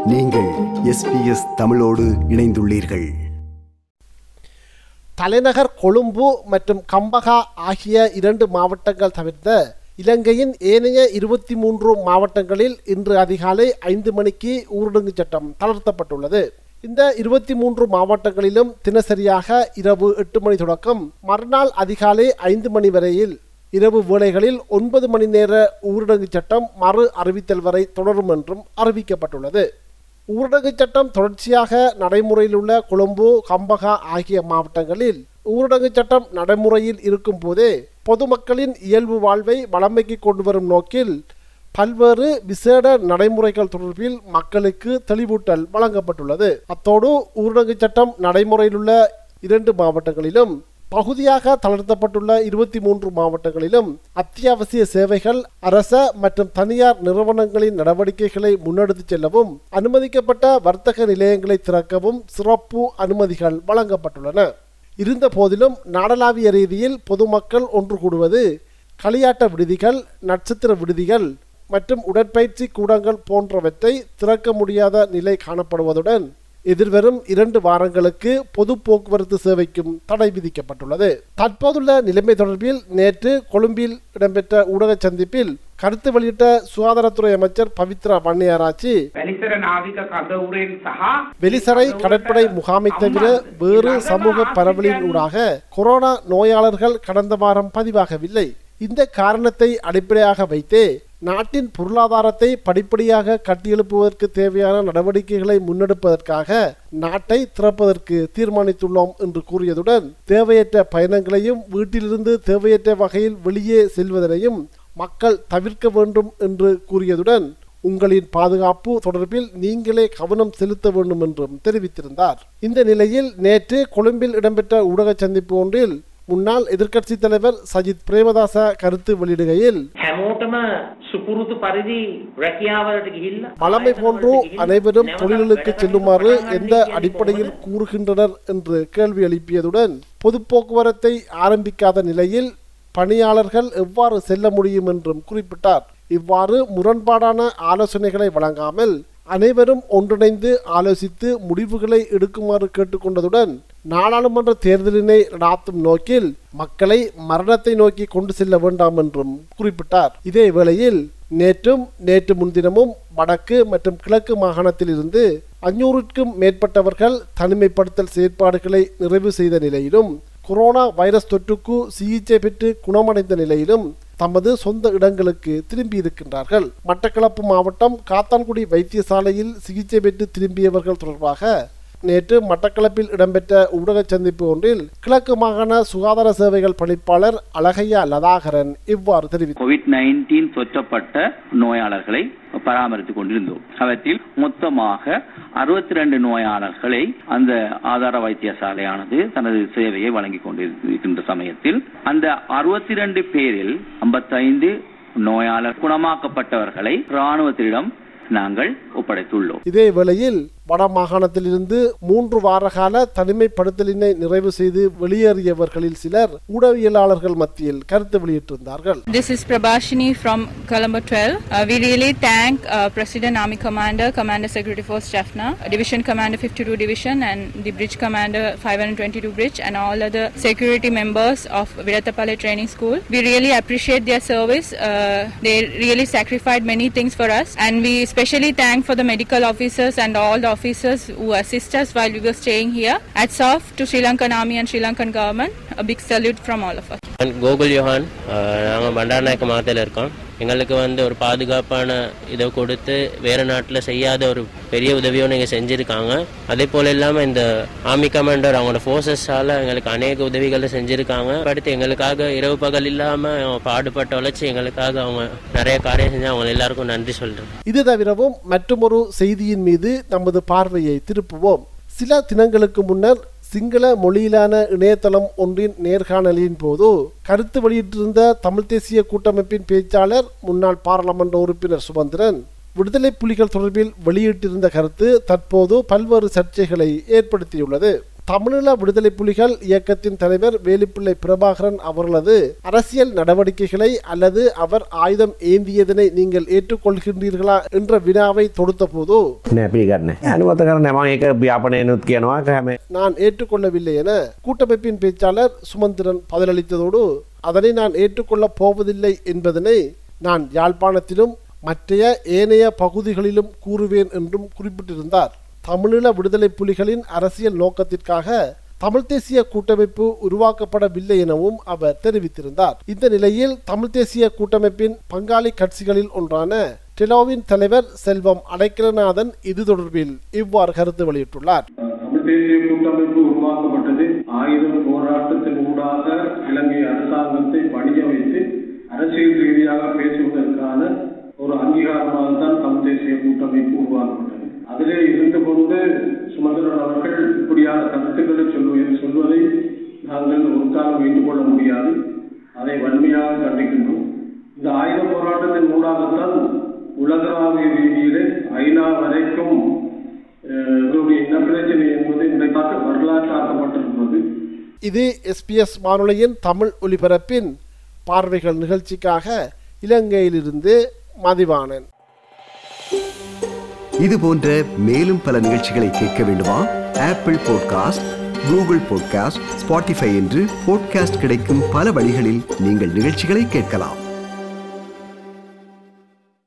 நீங்கள் எஸ்பிஎஸ் தமிழோடு இணைந்துள்ளீர்கள் தலைநகர் கொழும்பு மற்றும் கம்பகா ஆகிய இரண்டு மாவட்டங்கள் தவிர்த்த இலங்கையின் ஏனைய இருபத்தி மூன்று மாவட்டங்களில் இன்று அதிகாலை ஐந்து மணிக்கு ஊரடங்கு சட்டம் தளர்த்தப்பட்டுள்ளது இந்த இருபத்தி மூன்று மாவட்டங்களிலும் தினசரியாக இரவு எட்டு மணி தொடக்கம் மறுநாள் அதிகாலை ஐந்து மணி வரையில் இரவு வேளைகளில் ஒன்பது மணி நேர ஊரடங்கு சட்டம் மறு அறிவித்தல் வரை தொடரும் என்றும் அறிவிக்கப்பட்டுள்ளது ஊரடங்கு சட்டம் தொடர்ச்சியாக நடைமுறையில் உள்ள கொழும்பு கம்பகா ஆகிய மாவட்டங்களில் ஊரடங்கு சட்டம் நடைமுறையில் இருக்கும் போதே பொதுமக்களின் இயல்பு வாழ்வை வளமைக்கு கொண்டு வரும் நோக்கில் பல்வேறு விசேட நடைமுறைகள் தொடர்பில் மக்களுக்கு தெளிவூட்டல் வழங்கப்பட்டுள்ளது அத்தோடு ஊரடங்கு சட்டம் நடைமுறையில் உள்ள இரண்டு மாவட்டங்களிலும் பகுதியாக தளர்த்தப்பட்டுள்ள இருபத்தி மூன்று மாவட்டங்களிலும் அத்தியாவசிய சேவைகள் அரச மற்றும் தனியார் நிறுவனங்களின் நடவடிக்கைகளை முன்னெடுத்துச் செல்லவும் அனுமதிக்கப்பட்ட வர்த்தக நிலையங்களை திறக்கவும் சிறப்பு அனுமதிகள் வழங்கப்பட்டுள்ளன இருந்த போதிலும் நாடளாவிய ரீதியில் பொதுமக்கள் ஒன்று கூடுவது களியாட்ட விடுதிகள் நட்சத்திர விடுதிகள் மற்றும் உடற்பயிற்சி கூடங்கள் போன்றவற்றை திறக்க முடியாத நிலை காணப்படுவதுடன் எதிர்வரும் இரண்டு வாரங்களுக்கு பொது போக்குவரத்து சேவைக்கும் தடை விதிக்கப்பட்டுள்ளது தற்போதுள்ள நிலைமை தொடர்பில் நேற்று கொழும்பில் இடம்பெற்ற ஊடக சந்திப்பில் கருத்து வெளியிட்ட சுகாதாரத்துறை அமைச்சர் பவித்ரா வன்னியாராச்சி වැලිසර නාවික කදවුරෙන් සහ வெளிசரை கடற்படை முகாமை தவிர வேறு சமூக பரவலின் ஊடாக கொரோனா நோயாளர்கள் கடந்த வாரம் பதிவாகவில்லை இந்த காரணத்தை அடிப்படையாக வைத்தே நாட்டின் பொருளாதாரத்தை படிப்படியாக கட்டியெழுப்புவதற்கு தேவையான நடவடிக்கைகளை முன்னெடுப்பதற்காக நாட்டை திறப்பதற்கு தீர்மானித்துள்ளோம் என்று கூறியதுடன் தேவையற்ற பயணங்களையும் வீட்டிலிருந்து தேவையற்ற வகையில் வெளியே செல்வதனையும் மக்கள் தவிர்க்க வேண்டும் என்று கூறியதுடன் உங்களின் பாதுகாப்பு தொடர்பில் நீங்களே கவனம் செலுத்த வேண்டும் என்றும் தெரிவித்திருந்தார் இந்த நிலையில் நேற்று கொழும்பில் இடம்பெற்ற ஊடக சந்திப்பு ஒன்றில் முன்னாள் எதிர்க்கட்சித் தலைவர் சஜித் பிரேமதாச கருத்து வெளியிடுகையில் හැමෝටම සුපුරුදු පරිදි රැකියාවලට ගිහිල්ලා வளமை போன்று அனைவரும் தொழில்களுக்கு செல்லுமாறு எந்த அடிப்படையில் கூறுகின்றனர் என்று கேள்வி எழுப்பியதுடன் பொது போக்குவரத்தை ஆரம்பிக்காத நிலையில் பணியாளர்கள் எவ்வாறு செல்ல முடியும் என்றும் குறிப்பிட்டார் இவ்வாறு முரண்பாடான ஆலோசனைகளை வழங்காமல் அனைவரும் ஒன்றிணைந்து ஆலோசித்து முடிவுகளை எடுக்குமாறு கேட்டுக்கொண்டதுடன் நாடாளுமன்ற தேர்தலினை நடாத்தும் நோக்கில் மக்களை மரணத்தை நோக்கி கொண்டு செல்ல வேண்டாம் என்றும் குறிப்பிட்டார் இதே வேளையில் நேற்றும் நேற்று முன்தினமும் வடக்கு மற்றும் கிழக்கு மாகாணத்தில் இருந்து அஞ்சூறுக்கும் மேற்பட்டவர்கள் தனிமைப்படுத்தல் செயற்பாடுகளை நிறைவு செய்த நிலையிலும் கொரோனா வைரஸ் தொற்றுக்கு சிகிச்சை பெற்று குணமடைந்த நிலையிலும் தமது சொந்த இடங்களுக்கு திரும்பி இருக்கின்றார்கள் மட்டக்களப்பு மாவட்டம் காத்தான்குடி வைத்தியசாலையில் சிகிச்சை பெற்று திரும்பியவர்கள் தொடர்பாக நேற்று மட்டக்களப்பில் இடம்பெற்ற ஊடக சந்திப்பு ஒன்றில் கிழக்கு மாகாண சுகாதார சேவைகள் பணிப்பாளர் அழகையா லதாகரன் இவ்வாறு தெரிவித்தார் கோவிட் நைன்டீன் தொற்றப்பட்ட நோயாளர்களை பராமரித்துக் கொண்டிருந்தோம் அவற்றில் மொத்தமாக அறுபத்தி ரெண்டு நோயாளர்களை அந்த ஆதார வைத்தியசாலையானது தனது சேவையை வழங்கிக் கொண்டிருக்கின்ற சமயத்தில் அந்த அறுபத்தி ரெண்டு பேரில் ஐம்பத்தைந்து நோயாளர் குணமாக்கப்பட்டவர்களை இராணுவத்திடம் நாங்கள் ஒப்படைத்துள்ளோம் இதே வேளையில் வட மாகாணத்திலிருந்து மூன்று வார கால தனிமைப்படுத்தலினை நிறைவு செய்து வெளியேறியவர்களில் சிலர் ஊடகவியலாளர்கள் மத்தியில் கருத்து வெளியிட்டிருந்தார்கள் This is Prabhashini from Colombo 12. Uh, we really thank uh, President Army Commander, Commander Security Force Jaffna, Division Commander 52 Division and the Bridge Commander 522 Bridge and all other security members of Viratapalli Training School. We really appreciate their service. Uh, they really sacrificed many things for us and we especially thank for the medical officers and all the officers who assist us while we were staying here. Hats off to Sri Lankan Army and Sri Lankan government. A big salute from all of us. Gokul Yohan நாங்கள் பண்டாரநாயக்க மாவட்டத்தில் இருக்கோம் எங்களுக்கு வந்து ஒரு பாதுகாப்பான இதை கொடுத்து வேறு நாட்டில் செய்யாத ஒரு பெரிய உதவியும் நீங்கள் செஞ்சுருக்காங்க அதே போல் இல்லாமல் இந்த ஆர்மி கமாண்டர் அவங்களோட ஃபோர்ஸஸால் எங்களுக்கு அநேக உதவிகளை செஞ்சுருக்காங்க அடுத்து எங்களுக்காக இரவு பகல் இல்லாமல் அவங்க பாடுபட்ட உழைச்சி எங்களுக்காக அவங்க நிறைய காரியம் செஞ்சு அவங்க எல்லாருக்கும் நன்றி சொல்கிறேன் இது தவிரவும் மற்றொரு செய்தியின் மீது நமது பார்வையை திருப்புவோம் சில தினங்களுக்கு முன்னர் சிங்கள மொழியிலான இணையதளம் ஒன்றின் நேர்காணலின் போது கருத்து வெளியிட்டிருந்த தமிழ் தேசிய கூட்டமைப்பின் பேச்சாளர் முன்னாள் பாராளுமன்ற உறுப்பினர் சுமந்திரன் விடுதலை புலிகள் தொடர்பில் வெளியிட்டிருந்த கருத்து தற்போது பல்வேறு சர்ச்சைகளை ஏற்படுத்தியுள்ளது தமிழீழ விடுதலை புலிகள் இயக்கத்தின் தலைவர் வேலுப்பிள்ளை பிரபாகரன் அவர்களது அரசியல் நடவடிக்கைகளை அல்லது அவர் ஆயுதம் ஏந்தியதனை நீங்கள் ஏற்றுக்கொள்கின்றீர்களா என்ற வினாவை தொடுத்தபோது නෑ පිළිගන්න අනුවත කරන ම ඒක ව්‍යාපනයනුත් කියනවා හැම நான் ஏற்றுக்கொள்ளவில்லை என கூட்டமைப்பின் பேச்சாளர் சுமந்திரன் பதிலளித்ததோடு அதனை நான் ஏற்றுக்கொள்ளப் போவதில்லை என்பதனை நான் யாழ்ப்பாணத்திலும் மற்றைய ஏனைய பகுதிகளிலும் கூறுவேன் என்றும் குறிப்பிட்டிருந்தார் தமிழீழ விடுதலை புலிகளின் அரசியல் நோக்கத்திற்காக தமிழ் தேசிய கூட்டமைப்பு உருவாக்கப்படவில்லை எனவும் அவர் தெரிவித்திருந்தார் இந்த நிலையில் தமிழ் தேசிய கூட்டமைப்பின் பங்காளி கட்சிகளில் ஒன்றான டெலோவின் தலைவர் செல்வம் அடைக்கலநாதன் இது தொடர்பில் இவ்வாறு கருத்து வெளியிட்டுள்ளார் தமிழ் தேசிய கூட்டமைப்பு உருவாக்கப்பட்டது ஆயுத போராட்டத்தின் ஊடாக இலங்கை அரசாங்கத்தை பணிய வைத்து அரசியல் ரீதியாக பேசுவதற்கான ஒரு அங்கீகாரமாக தான் தமிழ் தேசிய கூட்டமைப்பு உருவாக்கப்பட்டது அதிலே இருந்து கொண்டு சுமந்திரன் அவர்கள் இப்படியான கருத்துக்களை சொல்வது சொல்வதை நாங்கள் ஒரு காலம் ஏற்றுக்கொள்ள முடியாது அதை வன்மையாக கண்டிக்கின்றோம் இந்த ஆயுத போராட்டத்தின் ஊடாகத்தான் உலகளாவிய ரீதியிலே ஐநா வரைக்கும் அஹ், இவருடைய இனப்பிரச்சனை என்பது இன்றைக்காக வரலாற்றாக்கப்பட்டிருக்கிறது இது எஸ்பிஎஸ் வானொலியின் தமிழ் ஒலிபரப்பின் பார்வைகள் நிகழ்ச்சிக்காக இலங்கையிலிருந்து மதிவாணன் இது போன்ற மேலும் பல நிகழ்ச்சிகளை கேட்க வேண்டுமா Apple podcast Google podcast Spotify என்று பாட்காஸ்ட் கிடைக்கும் பல வழிகளில் நீங்கள் நிகழ்ச்சிகளை கேட்கலாம்